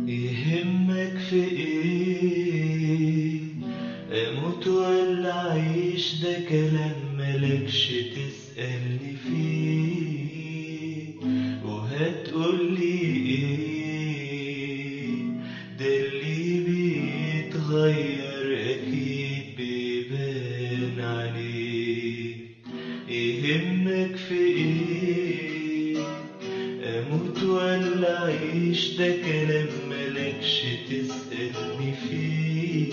يهمك في ايه اموت ولا اعيش ده كلام ملكش تسألني فيه وهتقولي ايه ده اللي بيتغير اكيد بيبان عليه يهمك في ايه اموت ولا اعيش ده كلام ملكش تسألني فيه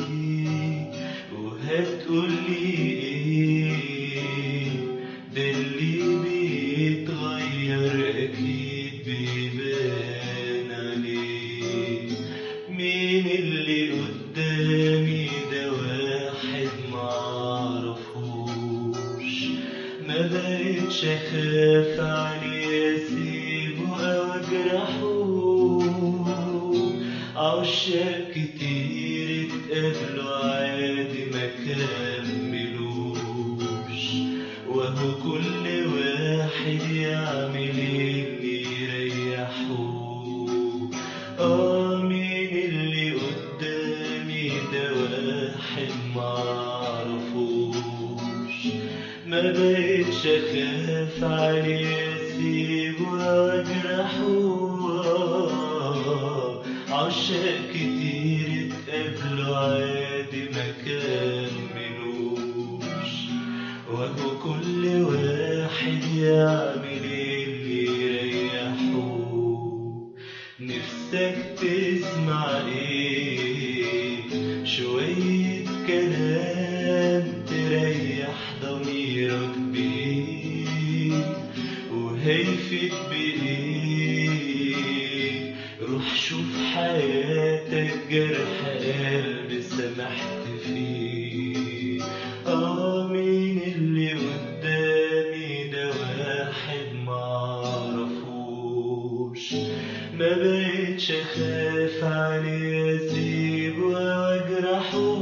وهتقولي ايه ده اللي بيتغير اكيد بيبان عليه مين اللي قدامي ده واحد معرفوش ما بقتش اخاف عليه اسيبه او اجرحه عشاق كتير اتقابلوا عادي ما كملوش وهو كل واحد يعمل اللي يريحه اه مين اللي قدامي ده واحد معرفوش ما بقتش اخاف عليه اسيبه واجرحه عشاق كتير اتقابلوا عادي ما كملوش وهو كل واحد يعمل اللي يريحه نفسك تسمع ايه شوية كلام تريح ضميرك بيه وهيفيد بايه روح شوف حياتك جرح قلب سمحت فيه اه مين اللي قدامي ده واحد معرفوش ما بقتش اخاف عليه اسيبه واجرحه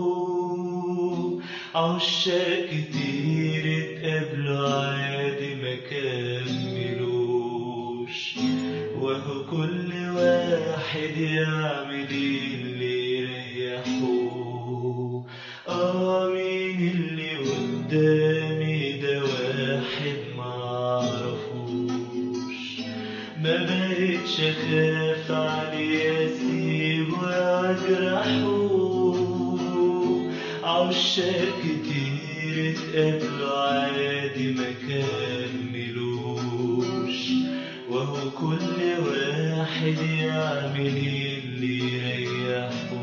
عشاق كتير اتقابلوا عادي ما كملوش وهو كل واحد يعمل اللي يريحه اه مين اللي قدامي ده واحد معرفوش ما بقتش اخاف عليه اسيبه واجرحه عشاق كتير اتقابلوا عادي ما كملوش وهو كل واحد يعمل اللي يريحه